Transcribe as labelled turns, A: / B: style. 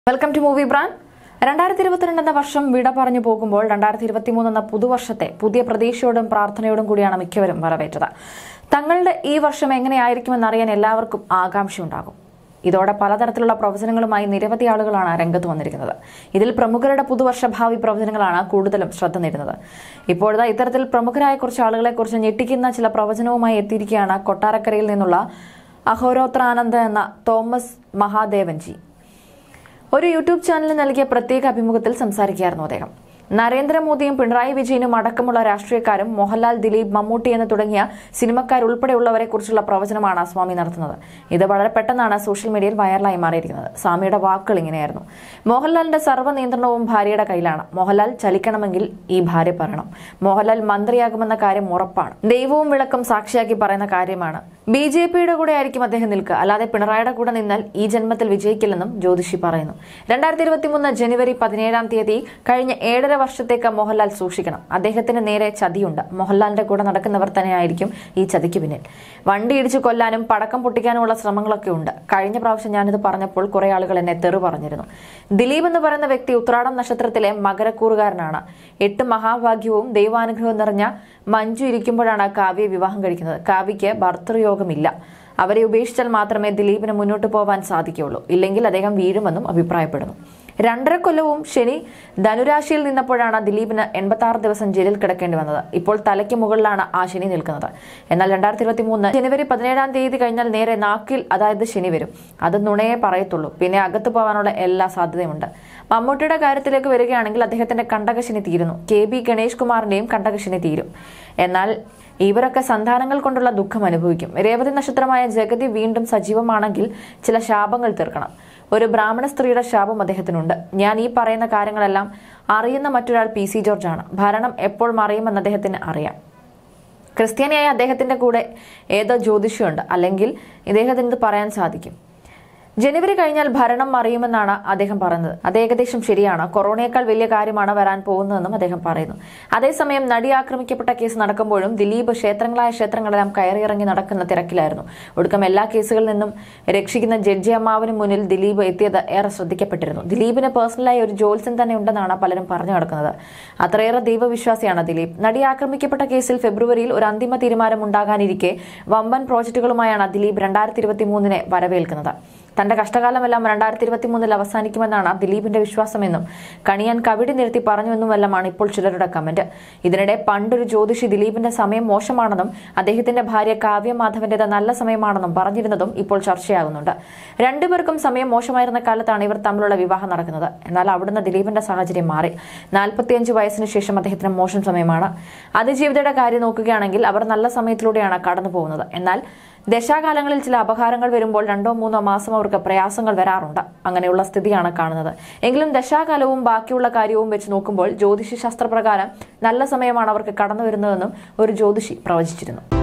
A: welcome to movie brand രണ്ടായിരത്തി ഇരുപത്തിരണ്ട് എന്ന വർഷം വിട പറഞ്ഞു പോകുമ്പോൾ രണ്ടായിരത്തി ഇരുപത്തിമൂന്ന് എന്ന പുതുവർഷത്തെ പുതിയ പ്രതീക്ഷയോടും പ്രാർത്ഥനയോടും കൂടിയാണ് മിക്കവരും വരവേറ്റത് തങ്ങളുടെ ഈ വർഷം എങ്ങനെയായിരിക്കുമെന്നറിയാൻ എല്ലാവർക്കും ആകാംക്ഷയുണ്ടാകും ഇതോടെ പലതരത്തിലുള്ള പ്രവചനങ്ങളുമായി നിരവധി ആളുകളാണ് രംഗത്ത് വന്നിരിക്കുന്നത് ഇതിൽ പ്രമുഖരുടെ പുതുവർഷ ഭാവി പ്രവചനങ്ങളാണ് കൂടുതലും ശ്രദ്ധ നേടുന്നത് ഇപ്പോഴത്തെ ഇത്തരത്തിൽ പ്രമുഖരായ കുറച്ച് ആളുകളെ കുറിച്ച് ഞെട്ടിക്കുന്ന ചില പ്രവചനവുമായി എത്തിയിരിക്കുകയാണ് കൊട്ടാരക്കരയിൽ നിന്നുള്ള അഹോരോത്രാനന്ദ എന്ന തോമസ് മഹാദേവൻജി ഒരു യൂട്യൂബ് ചാനലിന് നൽകിയ പ്രത്യേക അഭിമുഖത്തിൽ സംസാരിക്കുകയായിരുന്നു അദ്ദേഹം നരേന്ദ്രമോദിയും പിണറായി വിജയനും അടക്കമുള്ള രാഷ്ട്രീയക്കാരും മോഹൻലാൽ ദിലീപ് മമ്മൂട്ടി എന്ന് തുടങ്ങിയ സിനിമക്കാരുൾപ്പെടെയുള്ളവരെ കുറിച്ചുള്ള പ്രവചനമാണ് സ്വാമി നടത്തുന്നത് ഇത് വളരെ പെട്ടെന്നാണ് സോഷ്യൽ മീഡിയയിൽ വൈറലായി മാറിയിരിക്കുന്നത് സ്വാമിയുടെ വാക്കുകൾ ഇങ്ങനെയായിരുന്നു മോഹൻലാലിന്റെ സർവ്വ നിയന്ത്രണവും ഭാര്യയുടെ കയ്യിലാണ് മോഹൻലാൽ ചലിക്കണമെങ്കിൽ ഈ ഭാര്യ പറയണം മോഹൻലാൽ മന്ത്രിയാകുമെന്ന കാര്യം ഉറപ്പാണ് ദൈവവും വിളക്കും സാക്ഷിയാക്കി പറയുന്ന കാര്യമാണ് ബി ജെ പിയുടെ കൂടെ ആയിരിക്കും അദ്ദേഹം നിൽക്കുക അല്ലാതെ പിണറായിയുടെ കൂടെ നിന്നാൽ ഈ ജന്മത്തിൽ വിജയിക്കില്ലെന്നും ജ്യോതിഷി പറയുന്നു രണ്ടായിരത്തി ഇരുപത്തിമൂന്ന് ജനുവരി പതിനേഴാം തീയതി കഴിഞ്ഞ ഏഴര വർഷത്തേക്ക് മോഹൻലാൽ സൂക്ഷിക്കണം അദ്ദേഹത്തിന് നേരെ ചതിയുണ്ട് മോഹൻലാലിന്റെ കൂടെ നടക്കുന്നവർ തന്നെയായിരിക്കും ഈ ചതിക്ക് പിന്നിൽ വണ്ടി ഇടിച്ചു കൊല്ലാനും പടക്കം പൊട്ടിക്കാനുമുള്ള ശ്രമങ്ങളൊക്കെ ഉണ്ട് കഴിഞ്ഞ പ്രാവശ്യം ഞാനിത് പറഞ്ഞപ്പോൾ കുറെ ആളുകൾ എന്നെ തെറി പറഞ്ഞിരുന്നു ദിലീപ് എന്ന് പറയുന്ന വ്യക്തി ഉത്രാടം നക്ഷത്രത്തിലെ മകരക്കൂറുകാരനാണ് എട്ട് മഹാഭാഗ്യവും ദൈവാനുഗ്രഹവും നിറഞ്ഞ മഞ്ജു ഇരിക്കുമ്പോഴാണ് കാവ്യ വിവാഹം കഴിക്കുന്നത് കാവ്യയ്ക്ക് ഭർത്തൃയോഗമില്ല അവരെ ഉപേക്ഷിച്ചാൽ മാത്രമേ ദിലീപിന് മുന്നോട്ട് പോകാൻ സാധിക്കുകയുള്ളൂ ഇല്ലെങ്കിൽ അദ്ദേഹം വീഴുമെന്നും അഭിപ്രായപ്പെടുന്നു രണ്ടര കൊല്ലവും ശനി ധനുരാശിയിൽ നിന്നപ്പോഴാണ് ദിലീപിന് എൺപത്തി ആറ് ദിവസം ജയിലിൽ കിടക്കേണ്ടി വന്നത് ഇപ്പോൾ തലയ്ക്ക് മുകളിലാണ് ആ ശനി നിൽക്കുന്നത് എന്നാൽ രണ്ടായിരത്തി ഇരുപത്തി മൂന്ന് ജനുവരി പതിനേഴാം തീയതി കഴിഞ്ഞാൽ നേരെ നാക്കിൽ അതായത് ശനി വരും അത് നുണയെ പറയത്തുള്ളൂ പിന്നെ അകത്ത് പോകാനുള്ള എല്ലാ സാധ്യതയുമുണ്ട് മമ്മൂട്ടിയുടെ കാര്യത്തിലേക്ക് വരികയാണെങ്കിൽ അദ്ദേഹത്തിന്റെ കണ്ടകശനി തീരുന്നു കെ ബി ഗണേഷ് കുമാറിന്റെയും കണ്ടകശനി തീരും എന്നാൽ ഇവരൊക്കെ സന്താനങ്ങൾ കൊണ്ടുള്ള ദുഃഖം അനുഭവിക്കും രേവതി നക്ഷത്രമായ ജഗതി വീണ്ടും സജീവമാണെങ്കിൽ ചില ശാപങ്ങൾ തീർക്കണം ഒരു ബ്രാഹ്മണ സ്ത്രീയുടെ ശാപം അദ്ദേഹത്തിനുണ്ട് ഞാൻ ഈ പറയുന്ന കാര്യങ്ങളെല്ലാം അറിയുന്ന മറ്റൊരാൾ പി സി ജോർജ് ആണ് ഭരണം എപ്പോൾ മറിയുമെന്ന് അദ്ദേഹത്തിന് അറിയാം ക്രിസ്ത്യാനിയായ അദ്ദേഹത്തിന്റെ കൂടെ ഏതോ ജ്യോതിഷമുണ്ട് അല്ലെങ്കിൽ ഇദ്ദേഹത്തിന് ഇത് പറയാൻ സാധിക്കും ജനുവരി കഴിഞ്ഞാൽ ഭരണം മറിയുമെന്നാണ് അദ്ദേഹം പറയുന്നത് അത് ഏകദേശം ശരിയാണ് കൊറോണയേക്കാൾ വലിയ കാര്യമാണ് വരാൻ പോകുന്നതെന്നും അദ്ദേഹം പറയുന്നു അതേസമയം നടി ആക്രമിക്കപ്പെട്ട കേസ് നടക്കുമ്പോഴും ദിലീപ് ക്ഷേത്രങ്ങളായ ക്ഷേത്രങ്ങളെല്ലാം കയറിയിറങ്ങി നടക്കുന്ന തിരക്കിലായിരുന്നു ഒടുക്കം എല്ലാ കേസുകളിൽ നിന്നും രക്ഷിക്കുന്ന ജഡ്ജി അമ്മാവിന് മുന്നിൽ ദിലീപ് എത്തിയത് ഏറെ ശ്രദ്ധിക്കപ്പെട്ടിരുന്നു ദിലീപിന് പേഴ്സണലായി ഒരു ജോത്സ്യൻ തന്നെ ഉണ്ടെന്നാണ് പലരും പറഞ്ഞു നടക്കുന്നത് അത്രയേറെ ദൈവവിശ്വാസിയാണ് ദിലീപ് നടി ആക്രമിക്കപ്പെട്ട കേസിൽ ഫെബ്രുവരിയിൽ ഒരു അന്തിമ തീരുമാനം ഉണ്ടാകാനിരിക്കെ വമ്പൻ പ്രോജക്റ്റുകളുമായാണ് ദിലീപ് രണ്ടായിരത്തി ഇരുപത്തി മൂന്നിനെ വരവേൽക്കുന്നത് തന്റെ കഷ്ടകാലമെല്ലാം രണ്ടായിരത്തി ഇരുപത്തി മൂന്നിൽ അവസാനിക്കുമെന്നാണ് ദിലീപിന്റെ വിശ്വാസമെന്നും കണിയാൻ കവിടി നിരത്തി പറഞ്ഞുവെന്നുമെല്ലാമാണ് ഇപ്പോൾ ചിലരുടെ കമന്റ് ഇതിനിടെ പണ്ടൊരു ജ്യോതിഷി ദിലീപിന്റെ സമയം മോശമാണെന്നും അദ്ദേഹത്തിന്റെ ഭാര്യ കാവ്യ മാധവന്റേത് നല്ല സമയമാണെന്നും പറഞ്ഞിരുന്നതും ഇപ്പോൾ ചർച്ചയാകുന്നുണ്ട് രണ്ടുപേർക്കും സമയം മോശമായിരുന്ന കാലത്താണ് ഇവർ തമ്മിലുള്ള വിവാഹം നടക്കുന്നത് എന്നാൽ അവിടുന്ന് ദിലീപിന്റെ സാഹചര്യം മാറി നാൽപ്പത്തിയഞ്ച് വയസ്സിന് ശേഷം അദ്ദേഹത്തിന് മോശം സമയമാണ് അതിജീവിതയുടെ കാര്യം നോക്കുകയാണെങ്കിൽ അവർ നല്ല സമയത്തിലൂടെയാണ് കടന്നു പോകുന്നത് എന്നാൽ ദശാകാലങ്ങളിൽ ചില അപകാരങ്ങൾ വരുമ്പോൾ രണ്ടോ മൂന്നോ മാസം അവർക്ക് പ്രയാസങ്ങൾ വരാറുണ്ട് അങ്ങനെയുള്ള സ്ഥിതിയാണ് കാണുന്നത് എങ്കിലും ദശാകാലവും ബാക്കിയുള്ള കാര്യവും വെച്ച് നോക്കുമ്പോൾ ജ്യോതിഷ ശാസ്ത്രപ്രകാരം നല്ല സമയമാണ് അവർക്ക് കടന്നു വരുന്നതെന്നും ഒരു ജ്യോതിഷി പ്രവചിച്ചിരുന്നു